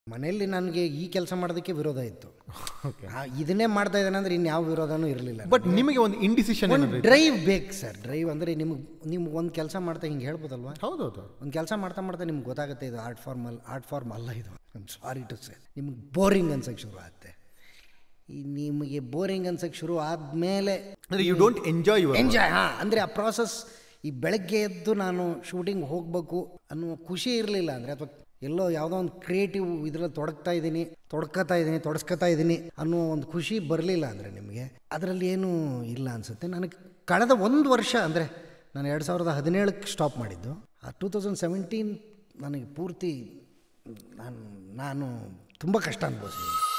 ಮನೆಯಲ್ಲಿ ನನಗೆ ಈ ಕೆಲಸ ಮಾಡೋದಕ್ಕೆ ವಿರೋಧ ಇತ್ತು ಓಕೆ ಆ, ಇದನ್ನೇ ಮಾಡ್ತಾ ಇದ್ದಾನೆ ಅಂದರೆ ಇನ್ಯಾವ ವಿರೋಧನೂ ಇರಲಿಲ್ಲ ಬಟ್ ನಿಮಗೆ ಒಂದು ಇಂಡಿಸಿಷನ್ ಒಂದು ಡ್ರೈವ್ ಬೇಕು ಸರ್ ಡ್ರೈವ್ ಅಂದರೆ ನಿಮಗೆ ನಿಮ್ಗೆ ಒಂದು ಕೆಲಸ ಮಾಡ್ತಾ ಹಿಂಗೆ ಹೇಳ್ಬೋದಲ್ವಾ ಹೌದೌದು ಒಂದು ಕೆಲಸ ಮಾಡ್ತಾ ಮಾಡ್ತಾ ನಿಮ್ಗೆ ಗೊತ್ತಾಗುತ್ತೆ ಇದು ಆರ್ಟ್ ಫಾರ್ಮ್ ಅಲ್ಲ ಆರ್ಟ್ ಫಾರ್ಮ್ ಅಲ್ಲ ಇದು ಸಾರಿ ಟು ಸೇ ನಿಮ್ಗೆ ಬೋರಿಂಗ್ ಅನ್ಸಕ್ಕೆ ಶುರು ಆಗುತ್ತೆ ಈ ನಿಮಗೆ ಬೋರಿಂಗ್ ಅನ್ಸಕ್ಕೆ ಶುರು ಆದಮೇಲೆ ಅಂದರೆ you don't enjoy your enjoy ಹಾಂ ಅಂದರೆ ಆ ಪ್ರಾಸೆಸ್ ಈ ಬೆಳಗ್ಗೆ ಎದ್ದು ನಾನು ಶೂಟಿಂಗ್ ಹೋಗಬೇಕು ಅನ್ನೋ ಖುಷಿ ಇರಲಿಲ್ಲ ಅಂದರೆ ಅಥವಾ ಎಲ್ಲೋ ಯಾವುದೋ ಒಂದು ಕ್ರಿಯೇಟಿವ್ ಇದರಲ್ಲಿ ತೊಡಗ್ತಾ ಇದ್ದೀನಿ ತೊಡ್ಕೊತಾ ಇದ್ದೀನಿ ತೊಡಸ್ಕೊತಾ ಇದ್ದೀನಿ ಅನ್ನೋ ಒಂದು ಖುಷಿ ಬರಲಿಲ್ಲ ಅಂದರೆ ನಿಮಗೆ ಅದರಲ್ಲಿ ಏನೂ ಇಲ್ಲ ಅನಿಸುತ್ತೆ ನನಗೆ ಕಳೆದ ಒಂದು ವರ್ಷ ಅಂದರೆ ನಾನು ಎರಡು ಸಾವಿರದ ಹದಿನೇಳಕ್ಕೆ ಸ್ಟಾಪ್ ಮಾಡಿದ್ದು ಆ ಟೂ ತೌಸಂಡ್ ಸೆವೆಂಟೀನ್ ನನಗೆ ಪೂರ್ತಿ ನಾನು ನಾನು ತುಂಬ ಕಷ್ಟ ಅನುಭವಿಸಿದ್ದೀನಿ